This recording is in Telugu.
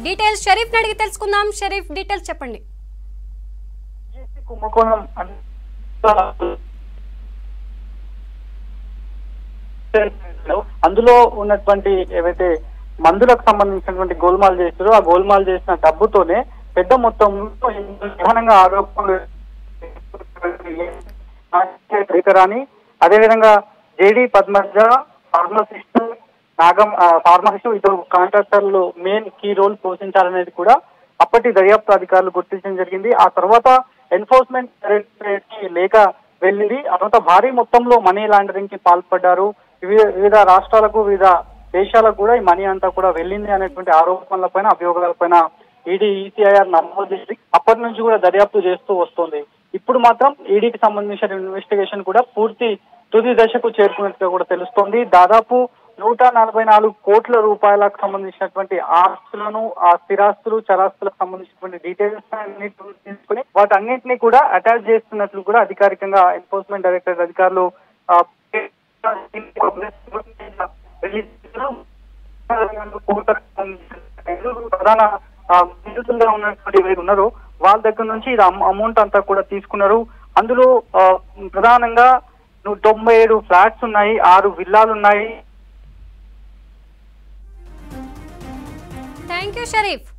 డీటెయిల్స్ షరీఫ్ అడిగి తెలుసుకుందాం షరీఫ్ డీటెయిల్స్ చెప్పండి జీఎస్టీ కుంభకోణం అంటే అందులో ఉన్నటువంటి ఏవైతే మందులకు సంబంధించినటువంటి గోల్మాల్ చేస్తారో ఆ గోల్మాల్ చేసిన డబ్బుతోనే పెద్ద మొత్తంలో ప్రధానంగా ఆరోపణలు శ్రీకరాని అదేవిధంగా జేడి పద్మజ ఫార్మసిస్ట్ నాగం ఆ, ఫార్మసిస్ట్ ఇద్దరు కాంట్రాక్టర్లు మెయిన్ కీ రోల్ పోషించాలనేది కూడా అప్పటి దర్యాప్తు అధికారులు గుర్తించడం జరిగింది ఆ తర్వాత ఎన్ఫోర్స్మెంట్ డైరెక్టరేట్ కి లేఖ వెళ్ళింది ఆ తర్వాత భారీ మొత్తంలో మనీ లాండరింగ్ కి పాల్పడ్డారు వివిధ వివిధ రాష్ట్రాలకు వివిధ దేశాలకు కూడా ఈ మనీ అంతా కూడా వెళ్ళింది అనేటువంటి ఆరోపణలపైన అభియోగాలపైన ఈడీ ఈసీఐఆర్ నమోదు చేసి అప్పటి నుంచి కూడా దర్యాప్తు చేస్తూ వస్తుంది ఇప్పుడు మాత్రం ఈడీకి సంబంధించిన ఇన్వెస్టిగేషన్ కూడా పూర్తి తుది దశకు చేరుకున్నట్టుగా కూడా తెలుస్తోంది దాదాపు నూట నలభై నాలుగు కోట్ల రూపాయలకు సంబంధించినటువంటి ఆస్తులను ఆ స్థిరాస్తులు చరాస్తులకు సంబంధించినటువంటి డీటెయిల్స్ అన్నిటిని తీసుకుని వాటన్నింటినీ కూడా అటాచ్ చేస్తున్నట్లు కూడా అధికారికంగా ఎన్ఫోర్స్మెంట్ డైరెక్టర్ అధికారులు ఆ, రిలీజ్ చేశారు. ప్రధాన ఆ, నిందితులుగా ఉన్నటువంటి ఎవరు ఉన్నారో వాళ్ళ దగ్గర నుంచి ఇది అమౌంట్ అంతా కూడా తీసుకున్నారు అందులో ఆ, ప్రధానంగా ను- తొంభై ఏడు ఫ్లాట్స్ ఉన్నాయి ఆరు విల్లాలు ఉన్నాయి థ్యాంక్ యూ షరీఫ్